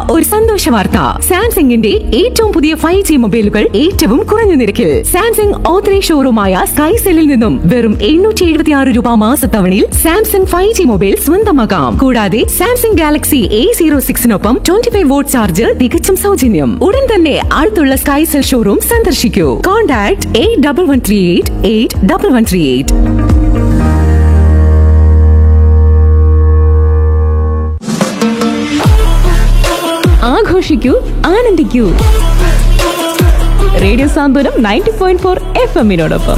ഒരു സന്തോഷ വാർത്ത സാംസങ്ങിന്റെ ഏറ്റവും പുതിയ ഫൈവ് ജി മൊബൈലുകൾ ഏറ്റവും കുറഞ്ഞ നിരക്കിൽ സാംസങ് ഓത്തറി ഷോറൂമായ സ്കൈസെല്ലിൽ നിന്നും വെറും എണ്ണൂറ്റി എഴുപത്തി ആറ് രൂപ മാസത്തവണയിൽ സാംസങ് ഫൈവ് ജി മൊബൈൽ സ്വന്തമാക്കാം കൂടാതെ സാംസങ് ഗാലക്സി എ സീറോ സിക്സിനൊപ്പം ട്വന്റി ഫൈവ് വോട്ട് ചാർജർ തികച്ചും സൗജന്യം ഉടൻ തന്നെ അടുത്തുള്ള സ്കൈസെൽ ഷോറൂം സന്ദർശിക്കൂ contact eight double one three eight eight double one three eight ആഘോഷിക്കൂ ആനന്ദിക്കൂ radio Santhwanam ninety point four F എമ്മിനോടൊപ്പം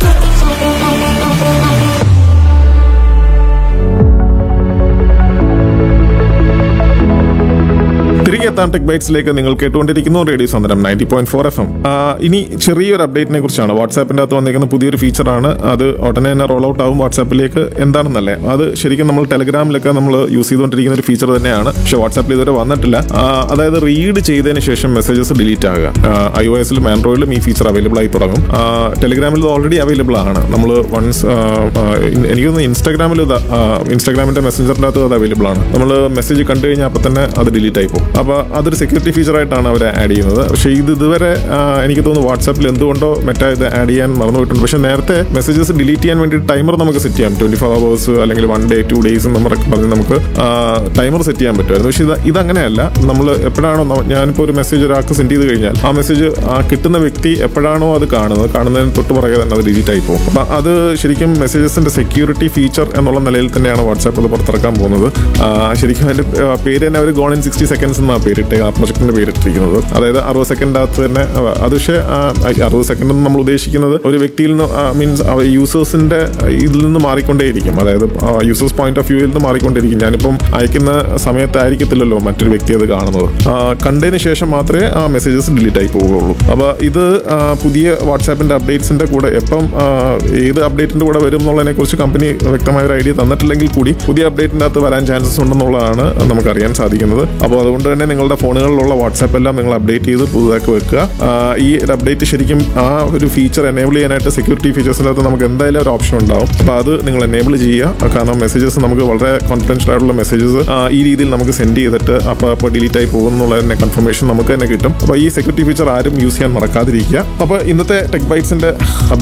തിരികെ എത്താം ടെക് ബൈറ്റ്സിലേക്ക് നിങ്ങൾ കേട്ടുകൊണ്ടിരിക്കുന്നു radio Sandaram ninety point four F M ഇനി ചെറിയൊരു അപ്ഡേറ്റിനെ കുറിച്ചാണ് വാട്സാപ്പിന്റെ അകത്ത് വന്നിരിക്കുന്ന പുതിയൊരു ഫീച്ചറാണ് അത് ഉടനെ തന്നെ റോൾ ഔട്ട് ആവും വാട്സാപ്പിലേക്ക് എന്താണെന്നല്ലേ അത് ശരിക്കും നമ്മൾ ടെലഗ്രാമിലൊക്കെ നമ്മൾ യൂസ് ചെയ്തുകൊണ്ടിരിക്കുന്ന ഒരു ഫീച്ചർ തന്നെയാണ് പക്ഷെ വാട്സാപ്പിൽ ഇതുവരെ വന്നിട്ടില്ല ആ, അതായത് റീഡ് ചെയ്തതിന് ശേഷം മെസ്സേജസ് ഡിലീറ്റ് ആകുക ഐ ഒ എസിലും ആൻഡ്രോയിഡിലും ഈ ഫീച്ചർ അവൈലബിൾ ആയി തുടങ്ങും ടെലഗ്രാമിൽ ഇത് ഓൾറെഡി അവൈലബിൾ ആണ് നമ്മൾ വൺസ് എനിക്ക് തോന്നുന്നു ഇൻസ്റ്റാഗ്രാമിൽ ഇത് ഇൻസ്റ്റാഗ്രാമിന്റെ മെസ്സഞ്ചറിന്റെ അകത്ത് അത് അവൈലബിൾ ആണ് നമ്മൾ മെസ്സേജ് കണ്ടു കഴിഞ്ഞാൽ അപ്പം തന്നെ അത് ഡിലീറ്റ് ആയി പോകും അപ്പോൾ അതൊരു സെക്യൂരിറ്റി ഫീച്ചർ ആയിട്ടാണ് അവർ ആഡ് ചെയ്യുന്നത് പക്ഷേ ഇത് ഇതുവരെ ആ, എനിക്ക് തോന്നുന്നു വാട്സാപ്പിൽ എന്തുകൊണ്ടോ മറ്റേ ഇത് ആഡ് ചെയ്യാൻ മറന്നുപോയിട്ടുണ്ട് പക്ഷേ നേരത്തെ മെസ്സേജസ് ഡിലീറ്റ് ചെയ്യാൻ വേണ്ടി ടൈമർ നമുക്ക് സെറ്റ് ചെയ്യാം ട്വന്റി ഫോർ അവേഴ്സ് അല്ലെങ്കിൽ വൺ ഡേ ടു ഡേയ്സ് എന്നൊക്കെ പറഞ്ഞ് നമുക്ക് ടൈമർ സെറ്റ് ചെയ്യാൻ പറ്റുമായിരുന്നു പക്ഷേ ഇത് ഇതങ്ങനെയല്ല നമ്മൾ എപ്പോഴാണോ ന- ഞാനിപ്പോൾ ഒരു മെസ്സേജ് ഒരാൾക്ക് സെൻഡ് ചെയ്ത് കഴിഞ്ഞാൽ ആ മെസ്സേജ് ആ കിട്ടുന്ന വ്യക്തി എപ്പോഴാണോ അത് കാണുന്നത് കാണുന്നതിന് തൊട്ട് പുറകെ തന്നെ അത് ഡിലീറ്റ് ആയി പോകും അപ്പം അത് ശരിക്കും മെസ്സേജസിന്റെ സെക്യൂരിറ്റി ഫീച്ചർ എന്നുള്ള നിലയിൽ തന്നെയാണ് വാട്സാപ്പ് അത് പുറത്തിറക്കാൻ പോകുന്നത് ആ, ശരിക്കും അതിന്റെ ആ, പേര് തന്നെ അവർ ഗോൺ ഇൻ സിക്സ്റ്റി സെക്കൻഡ്സ് എന്നാണ് പേരിട്ട് ആ പ്രൊജക്ടിന്റെ പേരിട്ടിരിക്കുന്നത് അതായത് അറുപത് സെക്കൻഡ് അകത്ത് തന്നെ ആ, അത് പക്ഷേ ആ, അറുപത് സെക്കൻഡ് നമ്മൾ ഉദ്ദേശിക്കുന്നത് ഒരു വ്യക്തിയിൽ നിന്ന് മീൻസ് യൂസേഴ്സിന്റെ ഇതിൽ നിന്ന് മാറിക്കൊണ്ടേയിരിക്കും അതായത് യൂസേഴ്സ് പോയിന്റ് ഓഫ് വ്യൂവിൽ നിന്ന് മാറിക്കൊണ്ടിരിക്കും ഞാനിപ്പം അയക്കുന്ന സമയത്തായിരിക്കത്തില്ലല്ലോ മറ്റൊരു വ്യക്തി അത് കാണുന്നത് ആ, കണ്ടതിന് ശേഷം മാത്രമേ ആ മെസ്സേജസ് ഡിലീറ്റ് ആയി പോവുകയുള്ളൂ അപ്പോൾ ഇത് ആ, പുതിയ വാട്സാപ്പിന്റെ അപ്ഡേറ്റ്സിന്റെ കൂടെ എപ്പം ആ, ഏത് അപ്ഡേറ്റിന്റെ കൂടെ വരും എന്നുള്ളതിനെ കുറിച്ച് കമ്പനി വ്യക്തമായ ഒരു ഐഡിയ തന്നിട്ടില്ലെങ്കിൽ കൂടി പുതിയ അപ്ഡേറ്റിന്റെ അകത്ത് വരാൻ ചാൻസസ് ഉണ്ടെന്നുള്ളതാണ് നമുക്ക് അറിയാൻ സാധിക്കുന്നത് അപ്പോൾ അതുകൊണ്ട് തന്നെ നിങ്ങളുടെ ഫോണുകളിലുള്ള വാട്സാപ്പ് എല്ലാം നിങ്ങൾ അപ്ഡേറ്റ് ചെയ്ത് പുതുതാക്കി വെക്കുക ആ, ഈ ഒരു അപ്ഡേറ്റ് ശരിക്കും ആ ഒരു ഫീച്ചർ എനേബിൾ ചെയ്യാനായിട്ട് സെക്യൂരിറ്റി ഫീച്ചേഴ്സിൻ്റെ അകത്ത് നമുക്ക് എന്തായാലും ഒരു ഓപ്ഷൻ ഉണ്ടാവും അപ്പോൾ അത് നിങ്ങൾ എനേബിൾ ചെയ്യുക കാരണം മെസ്സേജസ് നമുക്ക് വളരെ കോൺഫിഡൻഷ്യൽ ആയിട്ടുള്ള മെസ്സേജസ് ഈ രീതിയിൽ നമുക്ക് സെൻഡ് ചെയ്തിട്ട് അപ്പോൾ അപ്പോൾ ഡിലീറ്റ് ആയി പോകും എന്നുള്ളതിന്റെ കൺഫർമേഷൻ നമുക്ക് തന്നെ കിട്ടും അപ്പോൾ ഈ സെക്യൂരിറ്റി ഫീച്ചർ ആരും യൂസ് ചെയ്യാൻ മറക്കാതിരിക്കുക അപ്പോൾ ഇന്നത്തെ ടെക് ബൈറ്റ്സിന്റെ